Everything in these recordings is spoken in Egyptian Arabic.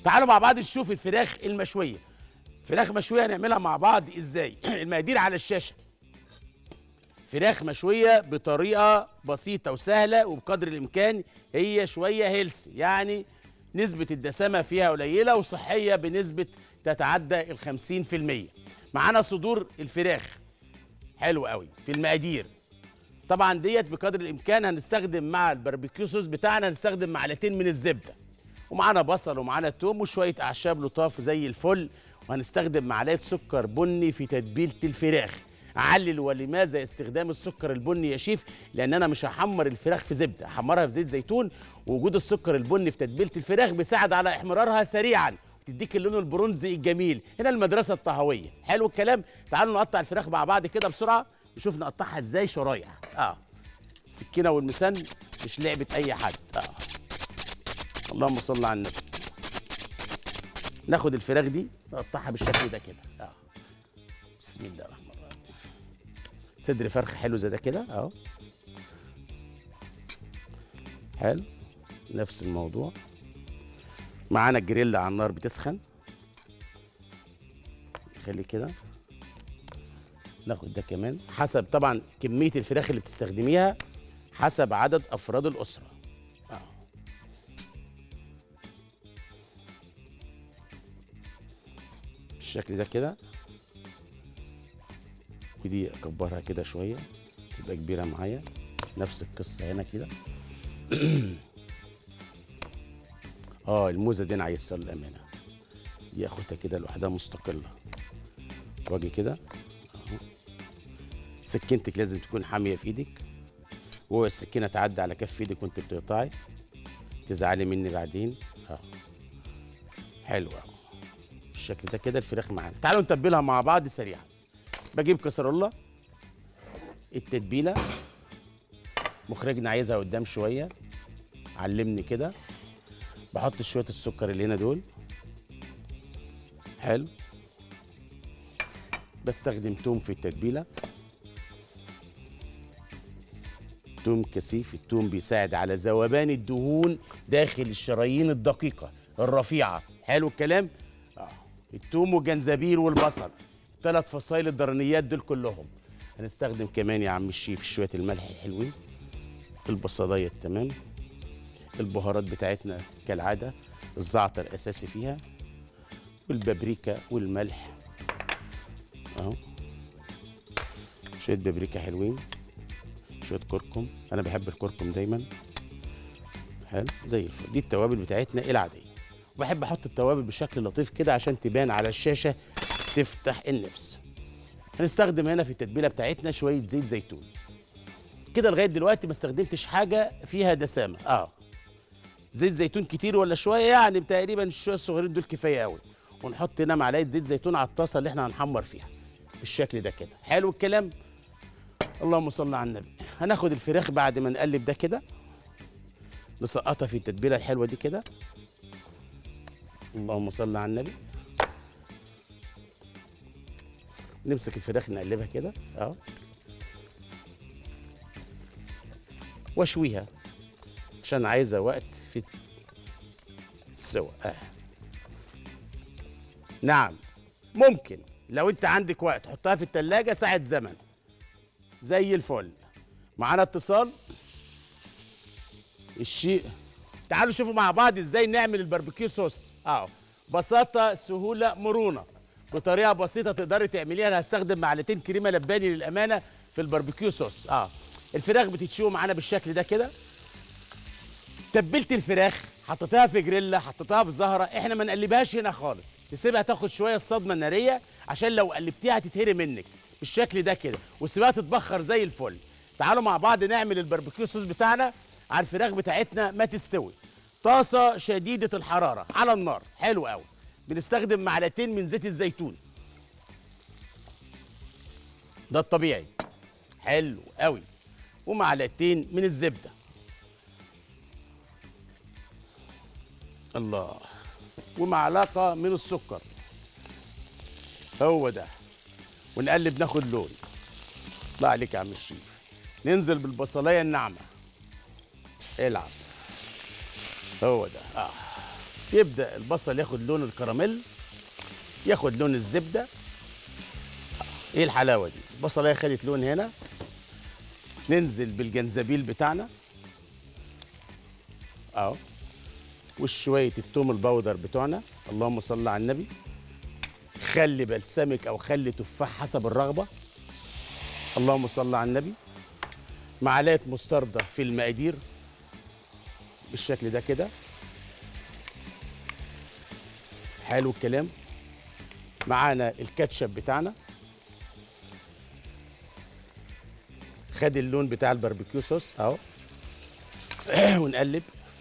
تعالوا مع بعض نشوف الفراخ المشويه فراخ مشويه هنعملها مع بعض ازاي المقادير على الشاشه فراخ مشويه بطريقه بسيطه وسهله وبقدر الامكان هي شويه هيلث يعني نسبه الدسامه فيها قليله وصحيه بنسبه تتعدى ال 50% معانا صدور الفراخ حلو قوي في المقادير طبعا ديت بقدر الامكان هنستخدم مع الباربيكيو صوص بتاعنا هنستخدم معلقتين من الزبده ومعانا بصل ومعانا توم وشويه اعشاب لطاف زي الفل وهنستخدم معلقه سكر بني في تتبيله الفراخ علل ولماذا استخدام السكر البني يا شيف لان انا مش هحمر الفراخ في زبده هحمرها في زيت زيتون ووجود السكر البني في تتبيله الفراخ بيساعد على احمرارها سريعا تديك اللون البرونزي الجميل هنا المدرسه الطهويه حلو الكلام تعالوا نقطع الفراخ مع بعض كده بسرعه نشوف نقطعها ازاي شرايح اه السكينه والمسن مش لعبه اي حد اه اللهم صل على النبي ناخد الفراخ دي نقطعها بالشكل ده كده اه بسم الله الرحمن الرحيم صدر فرخ حلو زي ده كده اهو حلو نفس الموضوع معانا الجريل على النار بتسخن خلي كده ناخد ده كمان حسب طبعا كمية الفراخ اللي بتستخدميها حسب عدد أفراد الأسرة آه. بالشكل ده كده ودي أكبرها كده شوية تبقى كبيرة معايا نفس القصة هنا كده اه الموزة دي أنا عايزها للأمانة دي أخدها كده لوحدها مستقلة واجي كده سكينتك لازم تكون حاميه في ايدك وهو السكينه تعدي على كف ايدك وانت بتقطعي تزعلي مني بعدين اه حلو اهو بالشكل ده كده الفراخ معانا تعالوا نتبلها مع بعض سريعا بجيب كسرولة التتبيله مخرجنا عايزها قدام شويه علمني كده بحط شويه السكر اللي هنا دول حلو بستخدم توم في التتبيله توم كثيف التوم بيساعد على ذوبان الدهون داخل الشرايين الدقيقة الرفيعة حلو الكلام آه. التوم والجنزبيل والبصل ثلاث فصائل الضرنيات دول كلهم هنستخدم كمان يا عم الشيف شوية الملح الحلوين البصلاية تمام البهارات بتاعتنا كالعادة الزعتر أساسي فيها والبابريكا والملح اهو شوية بابريكا حلوين شويه كركم انا بحب الكركم دايما حلو زي الفل دي التوابل بتاعتنا العاديه وبحب احط التوابل بشكل لطيف كده عشان تبان على الشاشه تفتح النفس هنستخدم هنا في التتبيله بتاعتنا شويه زيت زيتون كده لغايه دلوقتي ما استخدمتش حاجه فيها دسامه اه زيت زيتون كتير ولا شويه يعني تقريبا الشويه الصغيرين دول كفايه قوي ونحط هنا معلقه زيت زيتون على الطاسه اللي احنا هنحمر فيها بالشكل ده كده حلو الكلام اللهم صل على النبي هناخد الفراخ بعد ما نقلب ده كده نسقطها في التتبيله الحلوه دي كده اللهم صل على النبي نمسك الفراخ نقلبها كده اهو واشويها عشان عايزه وقت في السوا آه. نعم ممكن لو انت عندك وقت حطها في التلاجة ساعة زمن زي الفل معانا اتصال الشيء تعالوا شوفوا مع بعض ازاي نعمل الباربيكيو صوص اهو بساطه سهوله مرونه بطريقه بسيطه تقدري تعمليها انا هستخدم معلقتين كريمه لباني للامانه في الباربيكيو صوص اه الفراخ بتتشوي معانا بالشكل ده كده تبلت الفراخ حطيتها في جريلا حطيتها في زهره احنا ما نقلبهاش هنا خالص نسيبها تاخد شويه الصدمه الناريه عشان لو قلبتيها هتتهري منك بالشكل ده كده وسيبها تتبخر زي الفل تعالوا مع بعض نعمل الباربيكيو صوص بتاعنا على الفراخ بتاعتنا ما تستوي طاسه شديده الحراره على النار حلو قوي بنستخدم معلقتين من زيت الزيتون ده الطبيعي حلو قوي ومعلقتين من الزبده الله ومعلقه من السكر هو ده ونقلب ناخد لون الله عليك يا عم الشيف ننزل بالبصلايه الناعمه العب هو ده اه يبدا البصل ياخد لون الكراميل ياخد لون الزبده ايه الحلاوه دي البصلايه خدت لون هنا ننزل بالجنزبيل بتاعنا اهو وشويه التوم البودر بتوعنا اللهم صل على النبي خل بلسمك او خل تفاح حسب الرغبه اللهم صل على النبي معلقه مستردة في المقادير بالشكل ده كده حلو الكلام معانا الكاتشب بتاعنا خد اللون بتاع الباربيكيو صوص اهو ونقلب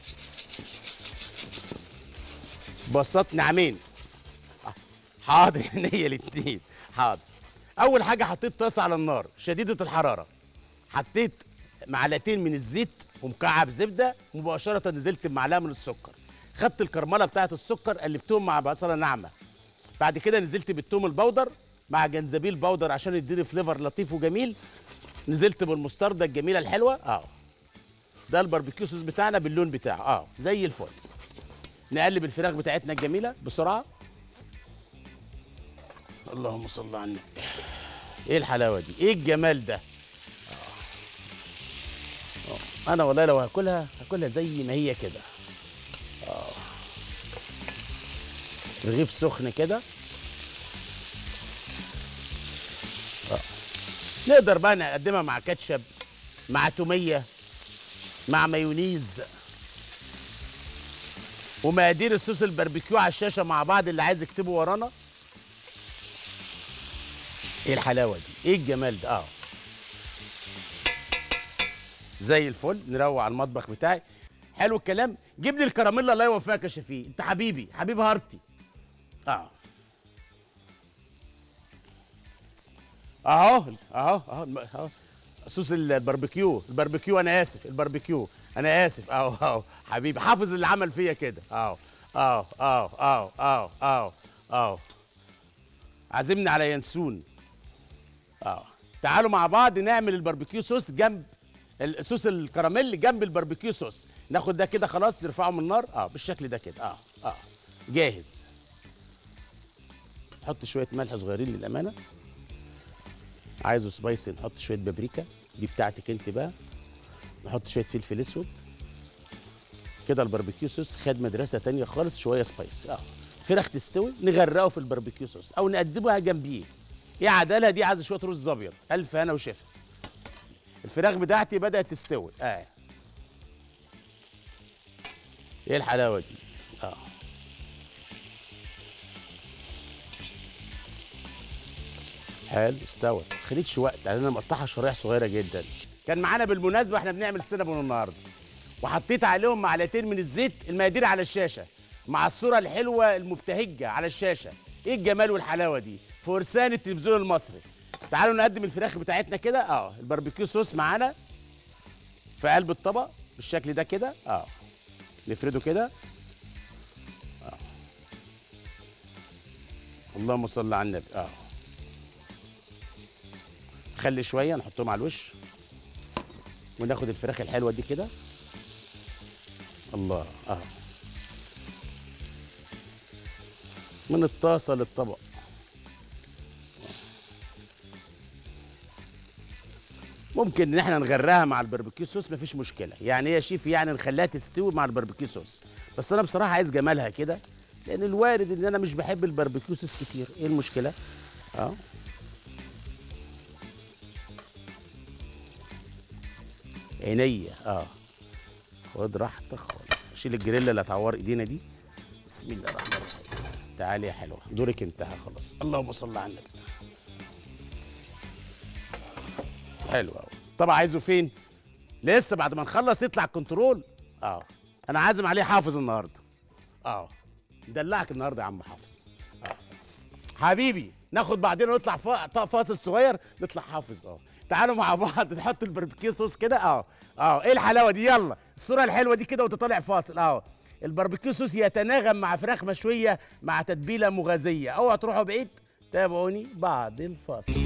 بساط نعمين حاضر هي الاتنين حاضر اول حاجه حطيت طاسه على النار شديده الحراره حطيت معلقتين من الزيت ومكعب زبده مباشره نزلت بمعلقه من السكر خدت الكرمله بتاعه السكر قلبتهم مع بصله ناعمه بعد كده نزلت بالثوم البودر مع جنزبيل بودر عشان يديني فليفر لطيف وجميل نزلت بالمستردة الجميله الحلوه اه ده الباربيكيو صوص بتاعنا باللون بتاعه اه زي الفل نقلب الفراخ بتاعتنا الجميله بسرعه اللهم صل على النبي ايه الحلاوه دي ايه الجمال ده آه. انا والله لو هاكلها هاكلها زي ما هي كده اه رغيف سخن كده آه. نقدر بقى نقدمها مع كاتشب مع توميه مع مايونيز ومقادير الصوص الباربيكيو على الشاشه مع بعض اللي عايز يكتبه ورانا ايه الحلاوه دي ايه الجمال ده اه زي الفل نروق على المطبخ بتاعي حلو الكلام جيب لي الكراميلا الله يوفقك يا شفيق انت حبيبي حبيب هارتي اه اهو اهو اهو الم- اهو صوص الباربيكيو الباربيكيو انا اسف الباربيكيو انا اسف اهو اهو حبيبي حافظ اللي عمل فيا كده اهو اهو اهو اهو اهو اهو اهو عازمني على ينسون اه تعالوا مع بعض نعمل الباربيكيو صوص جنب الصوص الكراميل جنب الباربيكيو صوص ناخد ده كده خلاص نرفعه من النار اه بالشكل ده كده اه اه جاهز نحط شويه ملح صغيرين للامانه عايزه سبايسي نحط شويه بابريكا دي بتاعتك انت بقى نحط شويه فلفل اسود كده الباربيكيو صوص خد مدرسه تانية خالص شويه سبايس اه فراخ تستوي نغرقه في الباربيكيو صوص او نقدمها جنبيه ايه عدالها دي عايزه شويه رز ابيض الف هنا وشفا الفراخ بتاعتي بدات تستوي اه ايه الحلاوه دي اه حلو استوت ما خدتش وقت لان انا مقطعها شرايح صغيره جدا كان معانا بالمناسبه احنا بنعمل سينابون النهارده وحطيت عليهم معلقتين من الزيت المقادير على الشاشه مع الصوره الحلوه المبتهجه على الشاشه ايه الجمال والحلاوه دي فرسان التلفزيون المصري تعالوا نقدم الفراخ بتاعتنا كده اه الباربيكيو صوص معانا في قلب الطبق بالشكل ده كده اه نفرده كده اه اللهم صل على النبي اه خلي شويه نحطهم على الوش وناخد الفراخ الحلوه دي كده الله اه من الطاسه للطبق ممكن ان احنا نغرقها مع الباربيكيو صوص مفيش مشكله يعني هي شيف يعني نخليها تستوي مع الباربيكيو صوص بس انا بصراحه عايز جمالها كده لان الوارد ان انا مش بحب الباربيكيو صوص كتير ايه المشكله اه عينيا اه خد راحتك خالص شيل الجريلا اللي هتعور ايدينا دي بسم الله الرحمن الرحيم تعالي يا حلوه دورك انتهى خلاص اللهم صل على النبي حلو قوي طبعا عايزه فين لسه بعد ما نخلص يطلع الكنترول اه انا عازم عليه حافظ النهارده اه ندلعك النهارده يا عم حافظ اه حبيبي ناخد بعدين ونطلع فا- طا- فاصل صغير نطلع حافظ اه تعالوا مع بعض نحط الباربيكيو صوص كده اه اه ايه الحلاوه دي يلا الصوره الحلوه دي كده وتطلع فاصل اه الباربيكيو صوص يتناغم مع فراخ مشويه مع تتبيله مغازيه اوعى تروحوا بعيد تابعوني بعد الفاصل